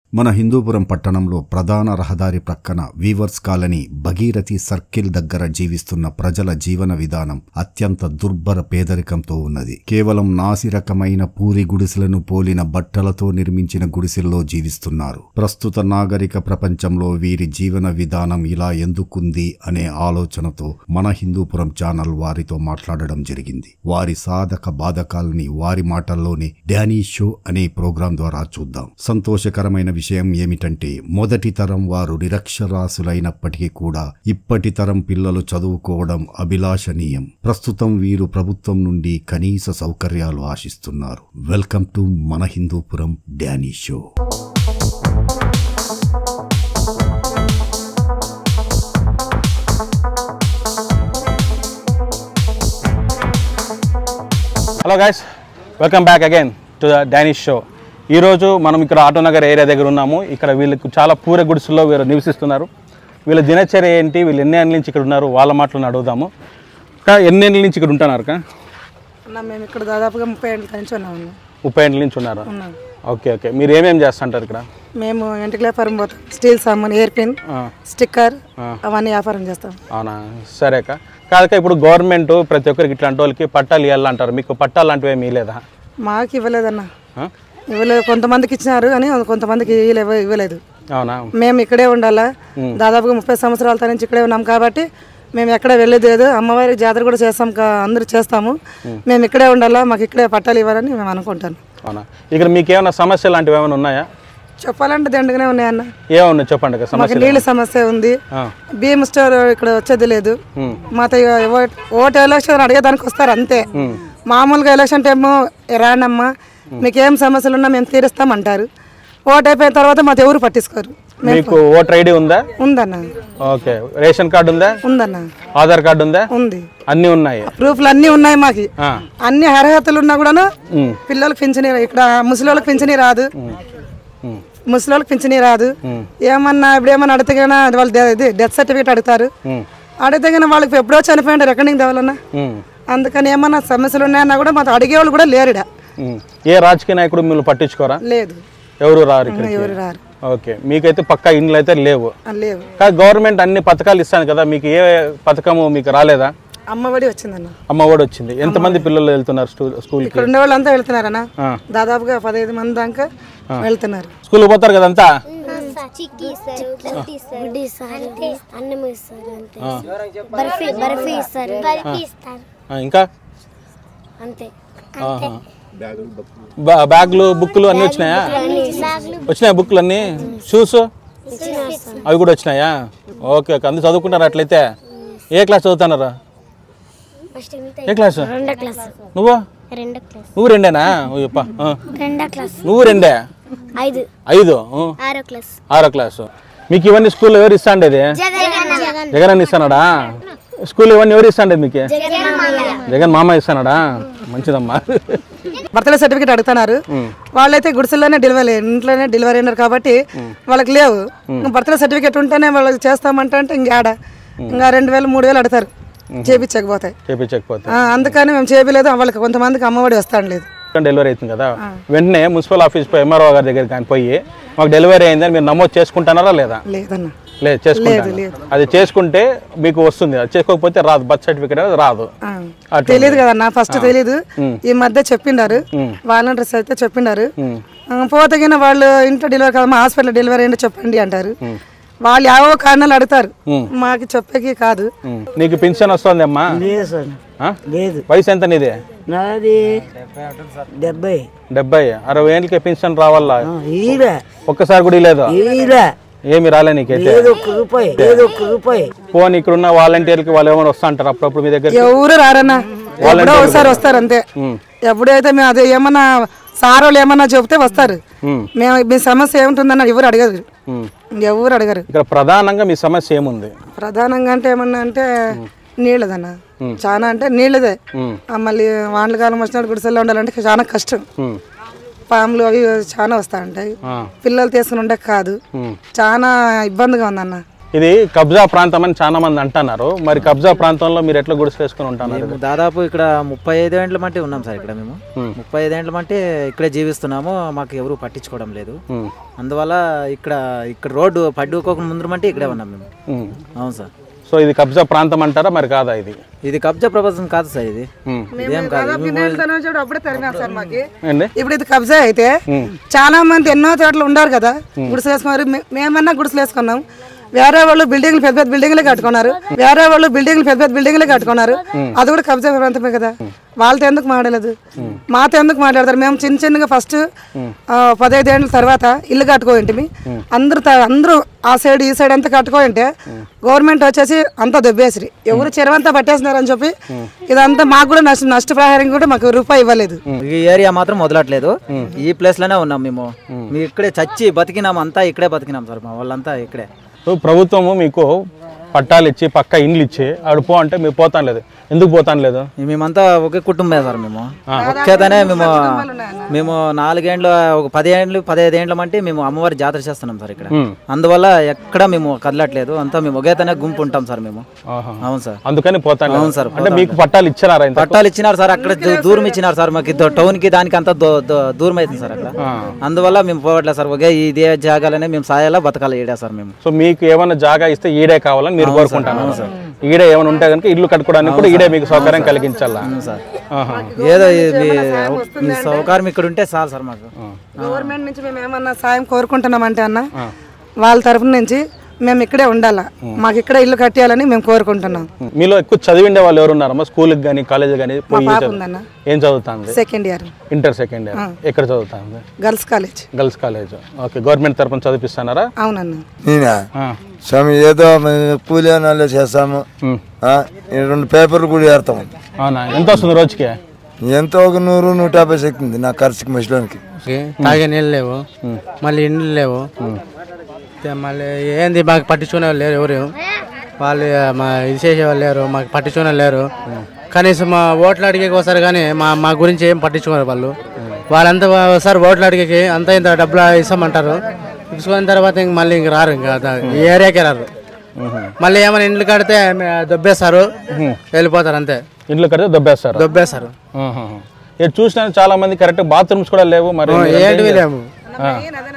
మన హిందూపురం పట్టణంలో ప్రధాన రహదారి ప్రక్కన వీవర్స్ కాలనీ భగీరథి సర్కిల్ దగ్గర జీవిస్తున్న ప్రజల జీవన విధానం అత్యంత దుర్భర పేదరికంతో ఉన్నది కేవలం నాసిరకమైన పూరి గుడిసెలను పోలిన బట్టలతో నిర్మించిన గుడిసెల్లో జీవిస్తున్నారు ప్రస్తుత నాగరిక ప్రపంచంలో వీరి జీవన విధానం ఇలా ఎందుకుంది అనే ఆలోచనతో మన హిందూపురం ఛానల్ వారితో మాట్లాడడం జరిగింది వారి సాధక బాధకాలని వారి మాటల్లోనే డానీ షో అనే ప్రోగ్రాం ద్వారా చూద్దాం సంతోషకరమైన విషయం ఏమిటంటే మొదటి తరం వారు నిరక్షరాసులైనప్పటికీ కూడా ఇప్పటి తరం పిల్లలు చదువుకోవడం అభిలాషణీయం ప్రస్తుతం వీరు ప్రభుత్వం నుండి కనీస సౌకర్యాలు ఆశిస్తున్నారు వెల్కమ్ టు మన Hindupuram Danny show hello guys welcome back again to the Danish show ఈరోజు మనం ఇక్కడ ఆటోనగర్ ఏరియా దగ్గర ఉన్నాము ఇక్కడ వీళ్ళకి చాలా పూర గుడిసెల్లో వీరు నివసిస్తున్నారు వీళ్ళ దినచర్య ఏంటి వీళ్ళు ఎన్ని ఏళ్ళ నుంచి ఇక్కడ ఉన్నారు వాళ్ళ మాటలను అడుగుదాము అక్క, ఎన్ని ఏళ్ళ నుంచి ఇక్కడ ఉంటున్నారు అక్క అన్న మేము ఇక్కడ దాదాపుగా ముప్పై ఏళ్ళ నుంచి ఉన్నాము ముప్పై ఏళ్ళ నుంచి ఉన్నారు ఉన్నాం ఓకే ఓకే మీరు ఏమేమి చేస్తుంటారు ఇక్కడ మేము ఇంటికి వ్యాపారం పోతాం స్టీల్ సామాన్ ఎయిర్ పిన్ ఆ, స్టిక్కర్ అవన్నీ వ్యాపారం చేస్తాం అవునా సరే అక్క కాదక్క ఇప్పుడు గవర్నమెంట్ ప్రతి ఒక్కరికి ఇట్లాంటి వాళ్ళకి పట్టాలు ఇవ్వాలంటారు మీకు పట్టాలు లాంటివి ఏమీ లేదా మాకు ఇవ్వలేదన్న ఆ? ఇవ్వలేదు కొంతమందికి ఇచ్చినారు కానీ కొంతమందికి ఇవ్వలే ఇవ్వలేదు అవునా మేము ఇక్కడే ఉండాలా దాదాపుగా ముప్పై సంవత్సరాల నుంచి ఇక్కడే ఉన్నాం కాబట్టి మేము ఎక్కడ వెళ్ళేది లేదు అమ్మవారి జాతర కూడా చేస్తాం కా- అందరూ చేస్తాము మేము ఇక్కడే ఉండాలా మాకు ఇక్కడే పట్టాలు ఇవ్వాలని మేము అనుకుంటాను అవునా ఇక్కడ మీకు ఏమైనా సమస్య లాంటివి ఏమైనా ఉన్నాయా చెప్పాలంటే దండగానే ఉన్నాయన్న ఏమన్నా చెప్పండి అక్క సమస్య మాకు నీళ్ళ సమస్య ఉంది ఆ. బియ్యం స్టోర్ ఇక్కడ వచ్చేది లేదు మాతో ఇక ఓట్- ఓటు ఎలక్షన్ అడిగేదానికి వస్తారు అంతే మామూలుగా ఎలక్షన్ టైం రాండమ్మా మీకేం సమస్యలు ఉన్నా మేము తీరుస్తాం అంటారు ఓటు అయిపోయిన తర్వాత మాతో ఎవరు పట్టించుకోరు మీకు ఓటర్ ఐడి ఉందా ఉందన్న ఓకే రేషన్ కార్డు ఉందా ఉందన్న ఆధార్ కార్డు ఉందా ఉంది అన్నీ ఉన్నాయి ప్రూఫ్లు అన్నీ ఉన్నాయి మాకు ఆ. అన్ని అర్హతలు ఉన్నా కూడాను ఉమ్. పిల్లలకు పింఛనీ ఇక్కడ ముసలి పింఛనీ రాదు ఉమ్. ముసలి పింఛనీ రాదు ఏమన్నా ఇప్పుడు ఏమన్నా అడిగితే కానీ వాళ్ళు డే- ఇది డెత్ సర్టిఫికేట్ అడుగుతారు ఉమ్. అడిగితే కానీ వాళ్ళకి ఎప్పుడో చనిపోయింటారు ఎక్కడి నుంచి తేవాలన్నా ఉమ్. అందుకని ఏమన్నా సమస్యలు ఉన్నాయన్నా కూడా మాతో అడిగేవాళ్ళు కూడా లేరుడా ఉమ్. ఏ రాజకీయ నాయకుడు మిమ్మల్ని పట్టించుకోరా లేదు ఎవరు రారు ఇక్కడికి ఎవరు రారు ఓకే మీకైతే పక్కా ఇండ్లు అయితే లేవు ఆ, లేవు కానీ గవర్నమెంట్ అన్ని పథకాలు ఇస్తాను కదా మీకు ఏ పథకము మీకు రాలేదా అమ్మఒడి వచ్చిందన్న అమ్మ ఒడి వచ్చింది ఎంతమంది పిల్లలు వెళ్తున్నారు స్కూ- స్కూల్కి ఇక్కడ ఉండే వాళ్ళంతా వెళ్తున్నారన్న ఆ. దాదాపుగా పదహైదు మంది దాకా వెళ్తున్నారు స్కూల్కి పోతారు కదా అంతా చిక్కీ ఇస్తారు గుడ్డి ఇస్తారు గుడ్డి ఇస్తారు అన్నం ఇస్తారు అంతే బర్ఫీ బర్ఫీ ఇస్తారు బర్ఫీ ఇస్తారు ఆ, ఇంకా అంతే ఆహా. బా- బ్యాగులు బుక్కులు అన్నీ వచ్చినాయా వచ్చినాయా బుక్కులు అన్నీ షూస్ అవి కూడా వచ్చినాయా ఓకే ఓకే అందరూ చదువుకుంటారు అట్లయితే ఏ క్లాస్ చదువుతున్నారా ఫస్ట్ ఏ క్లాస్ రెండో క్లాస్ నువ్వు రెండో క్లాస్ నువ్వు రెండేనా ఓయప్ప, ఆ. రెండో క్లాస్ నువ్వు రెండే ఐదు ఐదు ఆ. ఆరో క్లాస్ ఆరో క్లాసు మీకు ఇవన్నీ స్కూల్లో ఎవరు ఇస్తాండేది జగన్ జగన్ అన్న ఇస్తానాడా స్కూల్లో ఇవన్నీ ఎవరు ఇస్తాండేది మీకు జగన్ మామయ్య జగన్ మామ ఇస్తానాడా మంచిదమ్మా బర్త్డే సర్టిఫికేట్ అడుగుతున్నారు వాళ్ళైతే గుడిసెల్లోనే డెలివరీ ఇంట్లోనే డెలివరీ అయినారు కాబట్టి వాళ్ళకి లేవు బర్త్డే సర్టిఫికేట్ ఉంటేనే వాళ్ళకి చేస్తామంటే అంటే ఇంకా ఆడ ఇంకా రెండు వేలు మూడు వేలు అడుగుతారు చేపించకపోతే చేపించకపోతే ఆ, అందుకని మేము చేయలేదు వాళ్ళకి కొంతమందికి అమ్మఒడి వస్తాను లేదు డెలివరీ అవుతుంది కదా వెంటనే మున్సిపల్ ఆఫీస్ పోయి ఎంఆర్ఓ గారి దగ్గరికి కానీ పోయి మాకు డెలివరీ అయిందని మీరు నమోదు చేసుకుంటున్నారా లేదా లేదన్న లేదు చేసుకుంటాను అది చేసుకుంటే మీకు వస్తుంది అది చేసుకోకపోతే రాదు బర్త్ సర్టిఫికేట్ అనేది రాదు ఆ. అట్లా తెలియదు కదన్న ఫస్ట్ తెలియదు ఈ మధ్య చెప్పిండారు వాలంటీర్స్ అయితే చెప్పిండారు ఆ, పోతగిన వాళ్ళు ఇంట్లో డెలివరీ కదమ్మా హాస్పిటల్ డెలివరీ అయ్యిందో చెప్పండి అంటారు వాళ్ళు యావో కారణాలు అడుగుతారు మాకు చెప్పేకి కాదు ఉమ్. నీకు పింఛన్ వస్తుంది అమ్మా లేదు సార్ ఆ? లేదు వయసు ఎంత నీది నాది డెబ్బై డెబ్బై అరవై ఏళ్ళకి పింఛన్ రావాలా ఈరా ఒక్కసారి కూడా లేదు ఈరా ఏమి రాలే నీకైతే లేదు ఒక్క రూపాయి లేదు ఒక్క రూపాయి పోనీ ఇక్కడ ఉన్న వాలంటీర్కి వాళ్ళు ఏమైనా వస్తా అంటారు అప్పుడప్పుడు మీ దగ్గర ఎవరు రారన్న ఎప్పుడో ఒకసారి వస్తారు అంతే ఎప్పుడైతే మేము అదే ఏమన్నా సార్ వాళ్ళు ఏమన్నా చెప్తే వస్తారు మేము మీ సమస్య ఏముంటుందన్న ఎవరు అడగరు ఎవరు అడగరు ఇక్కడ ప్రధానంగా మీ సమస్య ఏముంది ప్రధానంగా అంటే ఏమన్నా అంటే నీళ్ళదన్న చాలా అంటే నీళ్ళదే ఆ మళ్ళీ వాండ్ల కాలం వచ్చినప్పుడు గుడిసెల్లో ఉండాలంటే చాలా కష్టం ఉమ్. పాములు అవి చాలా వస్తూ ఉంటాయి ఆ. పిల్లలు తీసుకుని ఉండే కాదు చాలా ఇబ్బందిగా ఉందన్న ఇది కబ్జా ప్రాంతం అని చాలా మంది అంటున్నారు మరి కబ్జా ప్రాంతంలో మీరు ఎట్లా గుడిసెలు వేసుకుని ఉంటున్నారు మేము దాదాపు ఇక్కడ ముప్పై ఐదేండ్ల మంటే ఉన్నాం సార్ ఇక్కడ మేము ముప్పై ఐదేండ్ల మంటే ఇక్కడే జీవిస్తున్నాము మాకు ఎవరు పట్టించుకోవడం లేదు ఉమ్. అందువల్ల ఇక్కడ ఇక్కడ రోడ్డు పడ్డుకోక ముందు మంటే ఇక్కడే ఉన్నాం మేము ఉమ్. అవును సార్ సో ఇది కబ్జా ప్రాంతం అంటారా మరి కాదా ఇది ఇది కబ్జా ప్రపంచం కాదు సార్ ఇది ఉమ్. ఇదేం కాదు చూడు అప్పుడే తరిమాం సార్ మాకు ఏంటి ఇప్పుడు ఇది కబ్జా అయితే చాలా మంది ఎన్నో చోట్ల ఉండారు కదా గుడిసెలు వేసుకున్నారు మే- మేమన్నా గుడిసెలు వేసుకున్నాం వేరే వాళ్ళు బిల్డింగ్లు పెద్ద పెద్ద బిల్డింగ్లు కట్టుకున్నారు వేరే వాళ్ళు బిల్డింగ్లు పెద్ద పెద్ద బిల్డింగ్లు కట్టుకున్నారు అది కూడా కబ్జా ప్రాంతమే కదా వాళ్ళతో ఎందుకు మాట్లాడలేదు మాతో ఎందుకు మాట్లాడతారు మేము చిన్న చిన్నగా ఫస్ట్ పదహైదు ఏళ్ళ తర్వాత ఇల్లు కట్టుకోయింటిమి అందరూ త- అందరూ ఆ సైడ్ ఈ సైడ్ అంతా కట్టుకోయింటే గవర్నమెంట్ వచ్చేసి అంతా దొబ్బేసిరి ఎవరు చెరువంతా పట్టేసినారని చెప్పి ఇదంతా మాకు కూడా నష్ట నష్టపరిహారం కూడా మాకు రూపాయి ఇవ్వలేదు ఈ ఏరియా మాత్రం వదలట్లేదు ఈ ప్లేస్ లోనే ఉన్నాం మేము మీ ఇక్కడే చచ్చి బతికినాం అంతా ఇక్కడే బతికినాం సార్ మా వాళ్ళంతా ఇక్కడే సో ప్రభుత్వము మీకు పట్టాలు ఇచ్చి పక్క ఇండ్లు ఇచ్చి ఆడు పో అంటే మీరు పోతాను లేదు ఎందుకు పోతాను లేదు మేమంతా ఒకే కుటుంబమే సార్ మేము ఒకేతనే మేము మేము నాలుగేండ్లు ఒక పదిహేండ్లు పదిహేదు ఏండ్ల అంటే మేము అమ్మవారి జాతర చేస్తున్నాం సార్ ఇక్కడ అందువల్ల ఎక్కడ మేము కదలట్లేదు అంతా మేము ఒకేతనే గుంపు ఉంటాం సార్ మేము ఆహా. అవును సార్ అందుకని పోతాను అవును సార్, అంటే మీకు పట్టాలు ఇచ్చారా ఇంత పట్టాలు ఇచ్చినారు సార్ అక్కడ దూ- దూరం ఇచ్చినారు సార్ మాకు టౌన్ కి దానికి అంతా దూ- దూ- దూరం అవుతుంది సార్ అక్కడ అందువల్ల మేము పోవట్లేదు సార్ ఒకే ఇదే జాగాలనే మేము సాయాలా బతకాలి ఈడా సార్ మేము సో మీకు ఏమైనా జాగా ఇస్తే ఈడే కావాలని మీరు కోరుకుంటాను ఈడే ఏమైనా ఉంటే కనుక ఇల్లు కట్టుకోవడానికి కూడా ఈడే మీకు సౌకర్యం కలిగించాలా సార్ ఆహా. ఏదో ఇది మీ మీ సౌకర్యం ఇక్కడ ఉంటే చాలు సార్ మాకు గవర్నమెంట్ నుంచి మేము ఏమన్నా సాయం కోరుకుంటున్నామంటే అన్న వాళ్ళ తరఫున నుంచి మేము ఇక్కడే ఉండాలా మాకు ఇక్కడే ఇల్లు కట్టేయాలని మేము కోరుకుంటున్నాం మీలో ఎక్కువ చదివిండే వాళ్ళు ఎవరు ఉన్నారమ్మా స్కూల్కి కానీ కాలేజ్ కానీ పోయి పాప చదువు- ఉందన్న ఏం చదువుతుంది second year inter second year ఎక్కడ చదువుతుంది girls college girls college okay government తరపున చదివిస్తున్నారా అవునన్న నేనా ఆ. స్వామి ఏదో మేము కూలి అనాలో చేస్తాము ఉమ్. ఆ, ఈ రెండు పేపర్లు కూడా ఏడతాము అవునా ఎంత వస్తుంది రోజుకి ఎంతో ఒక నూరు నూట యాభై చెక్కింది నా ఖర్చుకి మధ్యలోనికి తాగే నీళ్ళు లేవు మళ్ళీ ఇండ్లు లేవు తే- మళ్ళీ ఏంది మాకు పట్టించుకునే వాళ్ళు లేరు ఎవరు వాళ్ళు మా ఇది చేసేవాళ్ళు లేరు మాకు పట్టించుకునే వాళ్ళు లేరు కనీసం మా ఓట్లు అడిగేకి వస్తారు కానీ మా మా గురించి ఏం పట్టించుకోరు వాళ్ళు వాళ్ళంతా ఒకసారి ఓట్లు అడిగేకి అంత ఇంత డబ్బులు ఇస్తామంటారు ఇచ్చుకున్న తర్వాత ఇంక మళ్ళీ ఇంక రారు ఇంకా దా- ఈ ఏరియాకే రారు మళ్ళీ ఏమైనా ఇండ్లు కడితే మే- దొబ్బేస్తారు వెళ్ళిపోతారు అంతే ఇంట్లో కడితే దొబ్బేస్తారు దొబ్బేస్తారు ఆహా. ఇది చూసినా చాలా మంది కరెక్ట్ బాత్రూమ్స్ కూడా లేవు మరి మీరు ఏంటివి లేవు ఆ.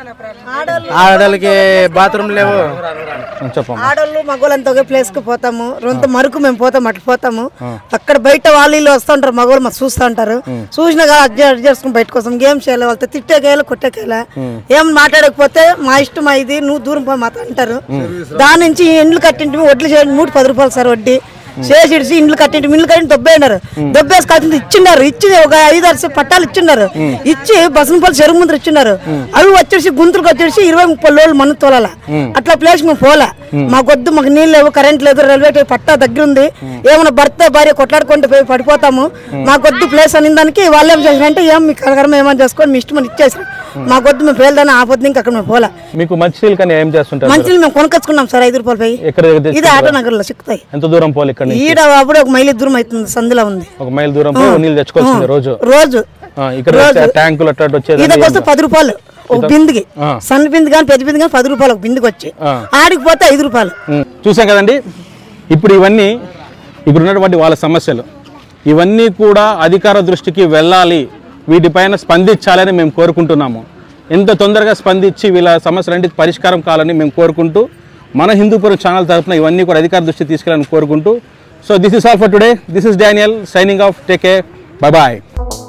ఆడవాళ్ళకి బాత్రూమ్ లేవు చెప్పమ్మా ఆడోళ్ళు మగవాళ్ళంతా ఒకే ప్లేస్ కి పోతాము రొంత మరుకు మేము పోతాం అట్లా పోతాము అక్కడ బయట వాళ్ళు వీళ్ళు వస్తుంటారు మగవాళ్ళు మాకు చూస్తూ ఉంటారు చూసినా కదా అడ్జస్ట్ అడ్జస్ట్ చేసుకుని బయటకు వస్తాం గేమ్ చేయాలి వాళ్ళతో తిట్టేకేయాలి కొట్టేకేయాలి ఏం మాట్లాడకపోతే మా ఇష్టం మా ఇది నువ్వు దూరం పో మాతో అంటారు దాని నుంచి ఇండ్లు కట్టింటి వడ్లు చేయండి మూడు పది రూపాయలు సార్ వడ్డీ చేసి ఇడిచి ఇండ్లు కట్టింటి ఇండ్లు కట్టి దొబ్బేన్నారు దొబ్బేసి కట్టింది ఇచ్చిన్నారు ఇచ్చి ఒక ఐదు ఆరు పట్టాలు ఇచ్చిన్నారు ఇచ్చి బసనపల్లి చెరువు ముందు ఇచ్చిన్నారు అవి వచ్చేసి గుంతులకు వచ్చేసి ఇరవై ముప్పై లోళ్ళు మన్ను తోలాల అట్లా ప్లేస్ మేము పోలే మాకు వద్దు మాకు నీళ్ళు లేవు కరెంట్ లేదు రైల్వే ట్రాక్ పట్టా దగ్గర ఉంది ఏమైనా భర్త భార్య కొట్లాడుకుంటూ పోయి పడిపోతాము మాకు వద్దు ప్లేస్ అని దానికి వాళ్ళు ఏం చేశారంటే ఏం మీ కరకరం ఏమని చేసుకొని మీ ఇష్టం అని ఇచ్చేసారు మాకు వద్దు మేము పేల్దాన్ని ఆపొద్దు ఇంకా అక్కడ మేము పోలే మీకు మంచినీళ్ళు కానీ ఏం చేస్తుంటారు మంచిని మేము కొనుకొచ్చుకున్నాం సార్ ఐదు రూపాయలు పోయి ఎక్కడ దగ్గర ఇది ఆటో నగర్లో చిక్కుతాయి ఎంత దూరం పోలి ఇక్కడ నుంచి ఈడ అప్పుడు ఒక మైలు దూరం అవుతుంది సందులో ఉంది ఒక మైల్ దూరం పోయి నీళ్ళు తెచ్చుకోవాల్సింది రోజు రోజు ఆ, ఇక్కడ వచ్చే ట్యాంకులు అట్లా వచ్చేది ఈతకు వస్తే పది రూపాయలు ఒక బిందికి సన్న బింది కానీ పెద్ద బింది కానీ పది రూపాయలు ఒక బిందికి వచ్చి ఆడికి పోతే ఐదు రూపాయలు ఉమ్, చూసాం కదండి ఇప్పుడు ఇవన్నీ ఇప్పుడు ఉన్నటువంటి వాళ్ళ సమస్యలు ఇవన్నీ కూడా అధికార దృష్టికి వెళ్ళాలి వీటిపైన స్పందించాలని మేము కోరుకుంటున్నాము ఎంత తొందరగా స్పందించి వీళ్ళ సమస్యలన్నిటి పరిష్కారం కావాలని మేము కోరుకుంటూ మన హిందూపురం ఛానల్ తరఫున ఇవన్నీ కూడా అధికార దృష్టి తీసుకెళ్ళాలని కోరుకుంటూ so this is all for today this is Daniel signing off take care bye bye